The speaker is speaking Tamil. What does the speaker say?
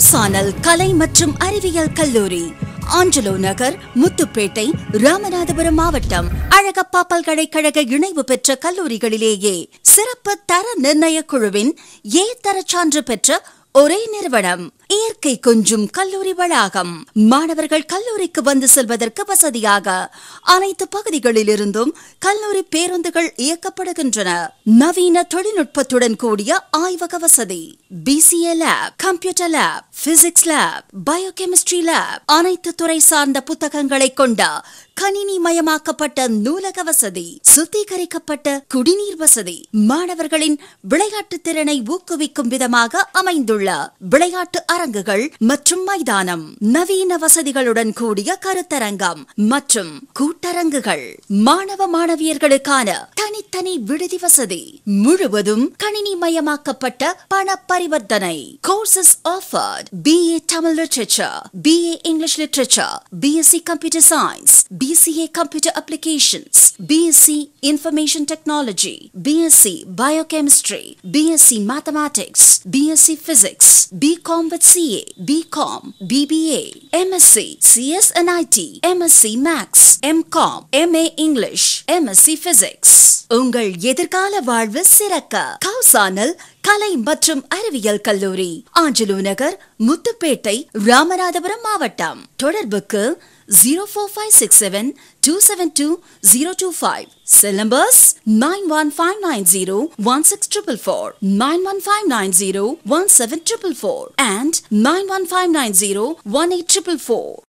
கௌசானல் கலை மற்றும் அறிவியல் கல்லூரி ஆஞ்சலோ நகர் முத்துப்பேட்டை ராமநாதபுரம் மாவட்டம் அழகப்பா பல்கலைக்கழக இணைவு பெற்ற கல்லூரிகளிலேயே சிறப்பு தர நிர்ணய குழுவின் ஏ தர சான்று பெற்ற ஒரே நிறுவனம் இயற்கை கொஞ்சும் கல்லூரி வளாகம் மாணவர்கள் கல்லூரிக்கு வந்து செல்வதற்கு வசதியாக அனைத்து பகுதிகளிலிருந்தும் கல்லூரி பேருந்துகள் இயக்கப்படுகின்றன நவீன தொழில்நுட்பத்துடன் கூடிய ஆய்வக வசதி BCA lab computer lab physics lab biochemistry lab அனைத்து துறை சார்ந்த புத்தகங்களை கொண்ட கணினி மயமாக்கப்பட்ட நூலக வசதி சுத்திகரிக்கப்பட்ட குடிநீர் வசதி மாணவர்களின் விளையாட்டு திறனை ஊக்குவிக்கும் விதமாக அமைந்துள்ள விளையாட்டு அரங்குகள் மற்றும் மைதானம் நவீன வசதிகளுடன் கூடிய கருத்தரங்கம் மற்றும் கூட்டரங்குகள் மாணவ மாணவியர்களுக்கான தனித்தனி விடுதி வசதி முழுவதும் கணினி மயமாக்கப்பட்ட பண பரிவர்த்தனை courses offered BA Tamil literature BA English literature BSc computer science BCA computer applications BSc information technology BSc biochemistry BSc mathematics BSc physics BCom with CA BCom BBA MSc CS and IT MSc maths MCom MA English MSc physics உங்கள் எதிர்கால வாழ்வு சிறக்க கௌசானல் கலை மற்றும் அறிவியல் கல்லூரி ஆஞ்சலு நகர் முத்துப்பேட்டை ராமநாதபுரம் மாவட்டம் தொடர்புக்கு zero four five six seven two seven two zero two five cell numbers nine one five nine zero one six triple four nine one five nine zero one seven triple four and nine one five nine zero one eight triple four